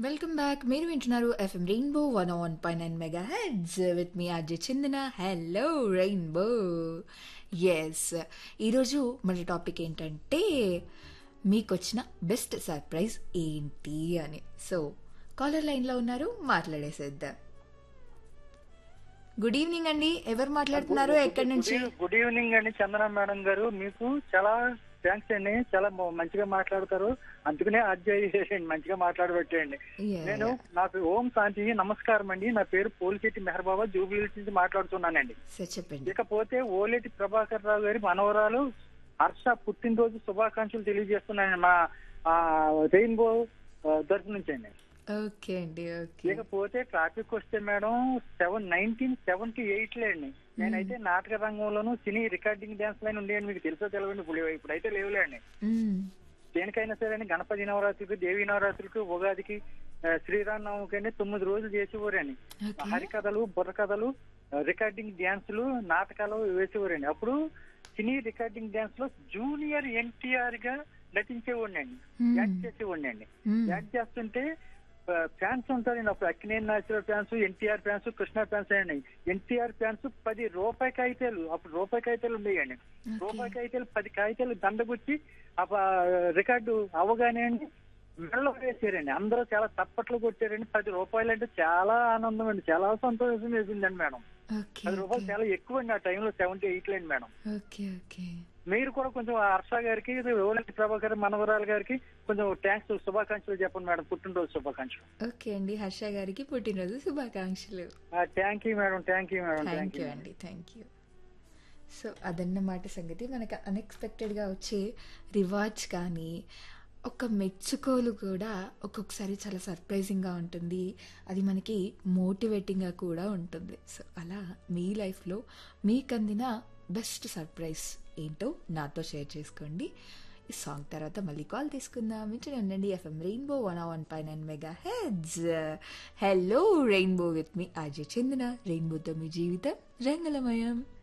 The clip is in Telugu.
వెల్కమ్ బ్యాక్ మీరు వింటున్నారు FM rainbow one one point nine mega hits with me Ajay Chandana hello rainbow ఎస్ ఈరోజు మన టాపిక్ ఏంటంటే మీకు వచ్చిన బెస్ట్ సర్ప్రైజ్ ఏంటి అని సో కాలర్ లైన్లో ఉన్నారు మాట్లాడేసేద్దాం గుడ్ ఈవినింగ్ అండి ఎవరు మాట్లాడుతున్నారు ఎక్కడి నుంచి గుడ్- గుడ్ ఈవినింగ్ అండి చందన మేడం గారు మీకు చాలా థ్యాంక్స్ అండి చాలా మ- మంచిగా మాట్లాడతారు అందుకనే అధ్యాయ మంచిగా మాట్లాడబెట్టండి Yeah, నేను yeah. నాకు ఓం శాంతి నమస్కారం అండి నా పేరు పోలిశెట్టి మెహర్బాబా జూబ్లీ నుంచి మాట్లాడుతున్నానండి సార్ చెప్పండి ఇకపోతే ఓలేటి ప్రభాకర్ రావు గారి మనవరాలు హర్ష పుట్టినరోజు శుభాకాంక్షలు తెలియజేస్తున్నాను మా రెయిన్బో తరఫు నుంచి అండి ఓకే అండి ఓకే ఇకపోతే ట్రాఫిక్ వస్తే madam seven nineteen seventy eight లో అండి నేనైతే నాటక రంగంలోనూ సినీ రికార్డింగ్ డాన్స్ లైన్ ఉండేయండి మీకు తెలుసో తెలియదు ఇప్పుడు ఇప్పుడైతే లేవులే అండి దేనికైనా సరే అండి గణపతి నవరాత్రికి దేవి నవరాత్రికి ఉగాదికి ఆ, శ్రీరామనవమికి అండి తొమ్మిది రోజులు చేసేవారండి ఓకే హరికథలు బుర్రకథలు ఆ, రికార్డింగ్ డ్యాన్సులు నాటకాలు వేసేవారండి అప్పుడు సినీ రికార్డింగ్ డ్యాన్స్ లో జూనియర్ ఎన్టీఆర్ గా నటించేవాడిని Hmm. యాక్ట్ చేసేవాడిని అండి Hmm. యాక్ట్ చేస్తుంటే ఫ్యాన్స్ ఉంటారండి అప్పుడు Akkineni natural fans NTR fans Krishna fans అండి ఎన్టీఆర్ ఫ్యాన్స్ పది రూపాయి కాగితాలు అప్పుడు రూపాయి కాగితాలు ఉండేయండి Okay. రూపాయి కాగితాలు పది కాగితాలు దండగుచ్చి అప్ప రికార్డు అవగానే అండి మెడలో వేసారండి అందరూ చాలా తప్పట్లు కొట్టారండి పది రూపాయలు అంటే చాలా ఆనందం అండి చాలా సంతోషం వేసిందండి మేడం ఓకే పది రూపాయలు చాలా ఎక్కువ అండి ఆ టైంలో సెవెంటీ ఎయిట్ లేండి మేడం ఓకే ఓకే మీరు కూడా కొంచెం హర్ష గారికి ఓలెంటి ప్రభాకర్ మనవరాలు గారికి కొంచెం థ్యాంక్స్ శుభాకాంక్షలు చెప్పండి మేడం పుట్టినరోజు శుభాకాంక్షలు ఓకే అండి హర్ష గారికి పుట్టినరోజు శుభాకాంక్షలు thank you madam thank you madam thank thank you you అండి థ్యాంక్ యూ సో అదన్నమాట సంగతి మనకు అన్ఎక్స్పెక్టెడ్గా వచ్చే రివార్డ్స్ కానీ ఒక మెచ్చుకోలు కూడా ఒక్కొక్కసారి చాలా సర్ప్రైజింగ్గా ఉంటుంది అది మనకి మోటివేటింగ్గా కూడా ఉంటుంది సో అలా మీ లైఫ్లో మీకు అందిన బెస్ట్ సర్ప్రైజ్ ఏంటో నాతో షేర్ చేసుకోండి ఈ సాంగ్ తర్వాత మళ్ళీ కాల్ తీసుకుందాం వింటూనే ఉండండి ఎఫ్ఎం రెయిన్బో వన్ వన్ పై nine mega megahertz hello rainbow with మీ అజయ్ చందన రెయిన్బోతో మీ జీవితం రంగులమయం